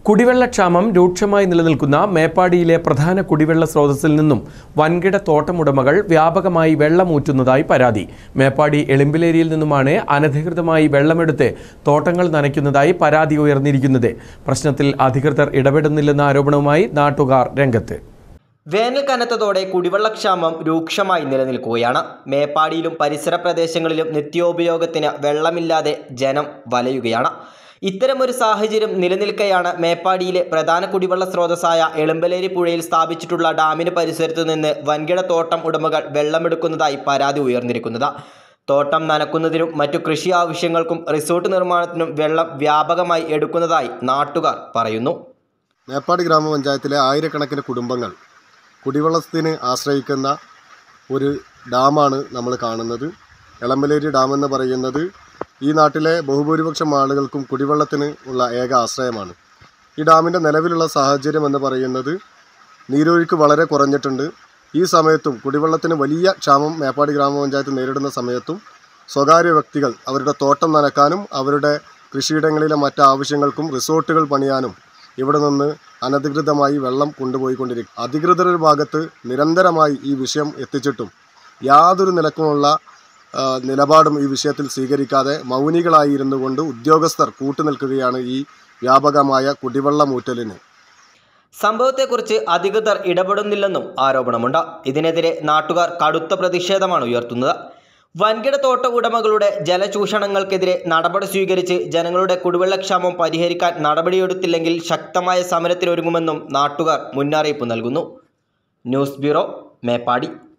കുടിവെള്ളക്ഷാമം രൂക്ഷമായി നിലനിൽക്കുന്ന മേപ്പാടിയിലെ പ്രധാന കുടിവെള്ള സ്രോതസ്സിൽ നിന്നും വൻകിട തോട്ടമുടമകൾ വ്യാപകമായി വെള്ളമൂറ്റുന്നതായി പരാതി മേപ്പാടി എളിമ്പിലേരിയിൽ നിന്നുമാണ് അനധികൃതമായി വെള്ളമെടുത്ത് തോട്ടങ്ങൾ നനയ്ക്കുന്നതായി പരാതി ഉയർന്നിരിക്കുന്നത് പ്രശ്നത്തിൽ അധികൃതർ ഇടപെടുന്നില്ലെന്ന ആരോപണവുമായി നാട്ടുകാർ രംഗത്ത് വേനൽ കനത്തതോടെ കുടിവെള്ളക്ഷാമം രൂക്ഷമായി നിലനിൽക്കുകയാണ് മേപ്പാടിയിലും പരിസര പ്രദേശങ്ങളിലും നിത്യോപയോഗത്തിന് വെള്ളമില്ലാതെ ജനം വലയുകയാണ് ഇത്തരമൊരു സാഹചര്യം നിലനിൽക്കെയാണ് മേപ്പാടിയിലെ പ്രധാന കുടിവെള്ള സ്രോതസ്സായ എളുമ്പലേരി പുഴയിൽ സ്ഥാപിച്ചിട്ടുള്ള ഡാമിന് പരിസരത്തു നിന്ന് വൻകിട തോട്ടം ഉടമകൾ വെള്ളമെടുക്കുന്നതായി പരാതി ഉയർന്നിരിക്കുന്നത് തോട്ടം നനക്കുന്നതിനും മറ്റു കൃഷി ആവശ്യങ്ങൾക്കും റിസോർട്ട് നിർമ്മാണത്തിനും വെള്ളം വ്യാപകമായി എടുക്കുന്നതായി നാട്ടുകാർ പറയുന്നു മേപ്പാടി ഗ്രാമപഞ്ചായത്തിലെ ആയിരക്കണക്കിന് കുടുംബങ്ങൾ കുടിവെള്ളത്തിന് ആശ്രയിക്കുന്ന ഒരു ഡാമാണ് നമ്മൾ കാണുന്നത് എളമ്പലേരി ഡാം എന്ന് പറയുന്നത് ഈ നാട്ടിലെ ബഹുഭൂരിപക്ഷം ആളുകൾക്കും കുടിവെള്ളത്തിന് ഉള്ള ഏക ആശ്രയമാണ് ഈ ഡാമിൻ്റെ നിലവിലുള്ള സാഹചര്യം എന്ന് പറയുന്നത് നീരൊഴുക്ക് വളരെ കുറഞ്ഞിട്ടുണ്ട് ഈ സമയത്തും കുടിവെള്ളത്തിന് വലിയ ക്ഷാമം മേപ്പാടി ഗ്രാമപഞ്ചായത്ത് നേരിടുന്ന സമയത്തും സ്വകാര്യ വ്യക്തികൾ അവരുടെ തോട്ടം നനക്കാനും അവരുടെ കൃഷിയിടങ്ങളിലെ മറ്റ് ആവശ്യങ്ങൾക്കും റിസോർട്ടുകൾ പണിയാനും ഇവിടെ നിന്ന് അനധികൃതമായി വെള്ളം കൊണ്ടുപോയിക്കൊണ്ടിരിക്കും അധികൃതരുടെ ഭാഗത്ത് നിരന്തരമായി ഈ വിഷയം എത്തിച്ചിട്ടും യാതൊരു നിലക്കുമുള്ള ആ, നിലപാടും ഈ വിഷയത്തിൽ സ്വീകരിക്കാതെ മൗനികളായി ഇരുന്നു കൊണ്ട് ഉദ്യോഗസ്ഥർ കൂട്ടുനിൽക്കുകയാണ് ഈ വ്യാപകമായ കുടിവെള്ളമൂറ്റലിന് സംഭവത്തെക്കുറിച്ച് അധികൃതർ ഇടപെടുന്നില്ലെന്നും ആരോപണമുണ്ട് ഇതിനെതിരെ നാട്ടുകാർ കടുത്ത പ്രതിഷേധമാണ് ഉയർത്തുന്നത് വൻകിട തോട്ട ഉടമകളുടെ ജലചൂഷണങ്ങൾക്കെതിരെ നടപടി സ്വീകരിച്ച് ജനങ്ങളുടെ കുടിവെള്ളക്ഷാമം പരിഹരിക്കാൻ നടപടിയെടുത്തില്ലെങ്കിൽ ശക്തമായ സമരത്തിനൊരുങ്ങുമെന്നും നാട്ടുകാർ മുന്നറിയിപ്പ് നൽകുന്നു ന്യൂസ് ബ്യൂറോ മേപ്പാടി